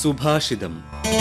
സുഭാഷിതം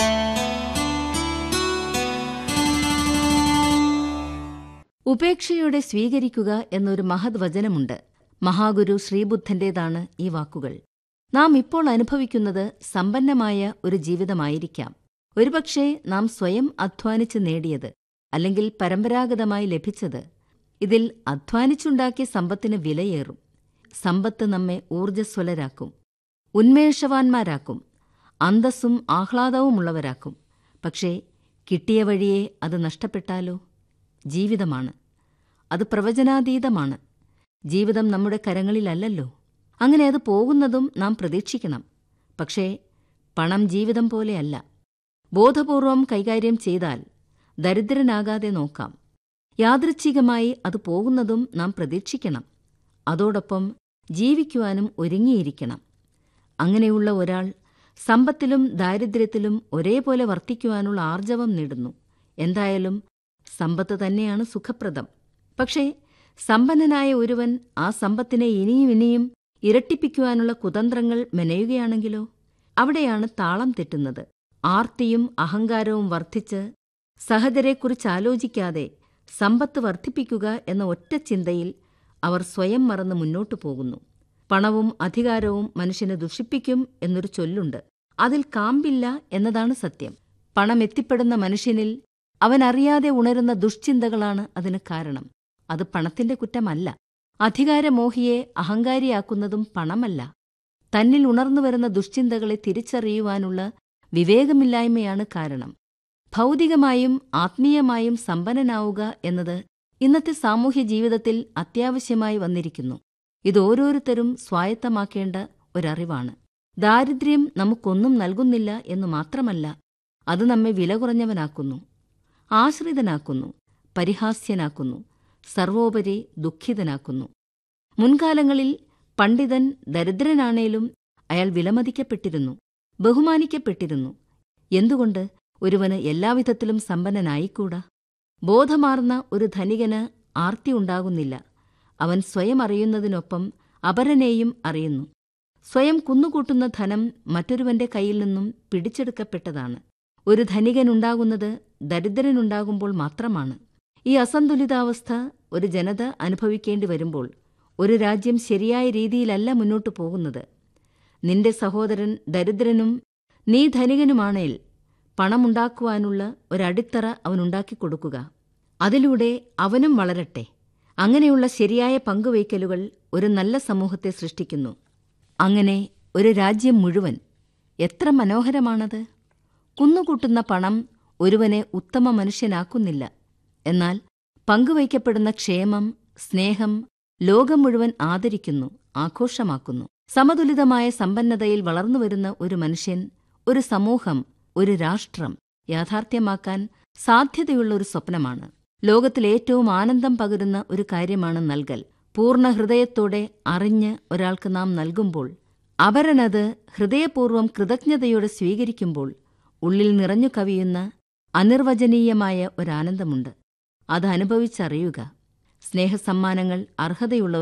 ഉപേക്ഷയോടെ സ്വീകരിക്കുക എന്നൊരു മഹത് വചനമുണ്ട് മഹാഗുരു ശ്രീബുദ്ധന്റേതാണ് ഈ വാക്കുകൾ നാം ഇപ്പോൾ അനുഭവിക്കുന്നത് സമ്പന്നമായ ഒരു ജീവിതമായിരിക്കാം ഒരുപക്ഷേ നാം സ്വയം അധ്വാനിച്ച് നേടിയത് അല്ലെങ്കിൽ പരമ്പരാഗതമായി ലഭിച്ചത് ഇതിൽ അധ്വാനിച്ചുണ്ടാക്കിയ സമ്പത്തിന് വിലയേറും സമ്പത്ത് നമ്മെ ഊർജ്ജസ്വലരാക്കും ഉന്മേഷവാന്മാരാക്കും അന്തസ്സും ആഹ്ലാദവുമുള്ളവരാക്കും പക്ഷേ കിട്ടിയ വഴിയെ അത് നഷ്ടപ്പെട്ടാലോ ജീവിതമാണ് അത് പ്രവചനാതീതമാണ് ജീവിതം നമ്മുടെ കരങ്ങളിലല്ലല്ലോ അങ്ങനെ അത് പോകുന്നതും നാം പ്രതീക്ഷിക്കണം പക്ഷേ പണം ജീവിതം പോലെയല്ല ബോധപൂർവം കൈകാര്യം ചെയ്താൽ ദരിദ്രനാകാതെ നോക്കാം യാദൃച്ഛികമായി അത് പോകുന്നതും നാം പ്രതീക്ഷിക്കണം അതോടൊപ്പം ജീവിക്കുവാനും ഒരുങ്ങിയിരിക്കണം അങ്ങനെയുള്ള ഒരാൾ സമ്പത്തിലും ദാരിദ്ര്യത്തിലും ഒരേപോലെ വർത്തിക്കുവാനുള്ള ആർജവം നേടുന്നു എന്തായാലും സമ്പത്ത് തന്നെയാണ് സുഖപ്രദം പക്ഷേ സമ്പന്നനായ ഒരുവൻ ആ സമ്പത്തിനെ ഇനിയും ഇനിയും ഇരട്ടിപ്പിക്കുവാനുള്ള കുതന്ത്രങ്ങൾ മെനയുകയാണെങ്കിലോ അവിടെയാണ് താളം തെറ്റുന്നത് ആർത്തിയും അഹങ്കാരവും വർദ്ധിച്ച് സഹചരെക്കുറിച്ചാലോചിക്കാതെ സമ്പത്ത് വർദ്ധിപ്പിക്കുക എന്ന ഒറ്റ ചിന്തയിൽ അവർ സ്വയം മറന്ന് മുന്നോട്ടു പോകുന്നു പണവും അധികാരവും മനുഷ്യനെ ദുഷിപ്പിക്കും എന്നൊരു ചൊല്ലുണ്ട് അതിൽ കാമ്പില്ല എന്നതാണ് സത്യം പണം എത്തിപ്പെടുന്ന മനുഷ്യനിൽ അവനറിയാതെ ഉണരുന്ന ദുഷ്ചിന്തകളാണ് അതിന് കാരണം അത് പണത്തിന്റെ കുറ്റമല്ല അധികാരമോഹിയെ അഹങ്കാരിയാക്കുന്നതും പണമല്ല തന്നിൽ ഉണർന്നുവരുന്ന ദുഷ്ചിന്തകളെ തിരിച്ചറിയുവാനുള്ള വിവേകമില്ലായ്മയാണ് കാരണം ഭൗതികമായും ആത്മീയമായും സമ്പന്നനാവുക എന്നത് ഇന്നത്തെ സാമൂഹ്യ ജീവിതത്തിൽ അത്യാവശ്യമായി വന്നിരിക്കുന്നു ഇത് ഓരോരുത്തരും സ്വായത്തമാക്കേണ്ട ഒരറിവാണ് ദാരിദ്ര്യം നമുക്കൊന്നും നൽകുന്നില്ല എന്നു മാത്രമല്ല അത് നമ്മെ വില കുറഞ്ഞവനാക്കുന്നു ആശ്രിതനാക്കുന്നു പരിഹാസ്യനാക്കുന്നു സർവോപരി ദുഃഖിതനാക്കുന്നു മുൻകാലങ്ങളിൽ പണ്ഡിതൻ ദരിദ്രനാണേലും അയാൾ വിലമതിക്കപ്പെട്ടിരുന്നു ബഹുമാനിക്കപ്പെട്ടിരുന്നു എന്തുകൊണ്ട് ഒരുവന് എല്ലാവിധത്തിലും സമ്പന്നനായിക്കൂടാ ബോധമാർന്ന ഒരു ധനികന് ആർത്തി ഉണ്ടാകുന്നില്ല അവൻ സ്വയം അറിയുന്നതിനൊപ്പം അപരനെയും അറിയുന്നു സ്വയം കുന്നുകൂട്ടുന്ന ധനം മറ്റൊരുവന്റെ കയ്യിൽ നിന്നും പിടിച്ചെടുക്കപ്പെട്ടതാണ് ഒരു ധനികനുണ്ടാകുന്നത് ദരിദ്രനുണ്ടാകുമ്പോൾ മാത്രമാണ് ഈ അസന്തുലിതാവസ്ഥ ഒരു ജനത അനുഭവിക്കേണ്ടി വരുമ്പോൾ ഒരു രാജ്യം ശരിയായ രീതിയിലല്ല മുന്നോട്ടു പോകുന്നത് നിന്റെ സഹോദരൻ ദരിദ്രനും നീ ധനികനുമാണേൽ പണമുണ്ടാക്കുവാനുള്ള ഒരടിത്തറ അവനുണ്ടാക്കിക്കൊടുക്കുക അതിലൂടെ അവനും വളരട്ടെ അങ്ങനെയുള്ള ശരിയായ പങ്കുവയ്ക്കലുകൾ ഒരു നല്ല സമൂഹത്തെ സൃഷ്ടിക്കുന്നു അങ്ങനെ ഒരു രാജ്യം മുഴുവൻ എത്ര മനോഹരമാണത് കുന്നുകൂട്ടുന്ന പണം ഒരുവനെ ഉത്തമ മനുഷ്യനാക്കുന്നില്ല എന്നാൽ പങ്കുവയ്ക്കപ്പെടുന്ന ക്ഷേമം സ്നേഹം ലോകം മുഴുവൻ ആദരിക്കുന്നു ആഘോഷമാക്കുന്നു സമതുലിതമായ സമ്പന്നതയിൽ വളർന്നുവരുന്ന ഒരു മനുഷ്യൻ ഒരു സമൂഹം ഒരു രാഷ്ട്രം യാഥാർത്ഥ്യമാക്കാൻ സാധ്യതയുള്ള ഒരു സ്വപ്നമാണ് ലോകത്തിലേറ്റവും ആനന്ദം പകരുന്ന ഒരു കാര്യമാണ് നൽകൽ പൂർണ്ണ ഹൃദയത്തോടെ അറിഞ്ഞ് ഒരാൾക്ക് നാം നൽകുമ്പോൾ അവരനത് ഹൃദയപൂർവ്വം കൃതജ്ഞതയോടെ സ്വീകരിക്കുമ്പോൾ ഉള്ളിൽ നിറഞ്ഞു കവിയുന്ന അനിർവചനീയമായ ഒരാനന്ദമുണ്ട് അത് അനുഭവിച്ചറിയുക സ്നേഹസമ്മാനങ്ങൾ അർഹതയുള്ള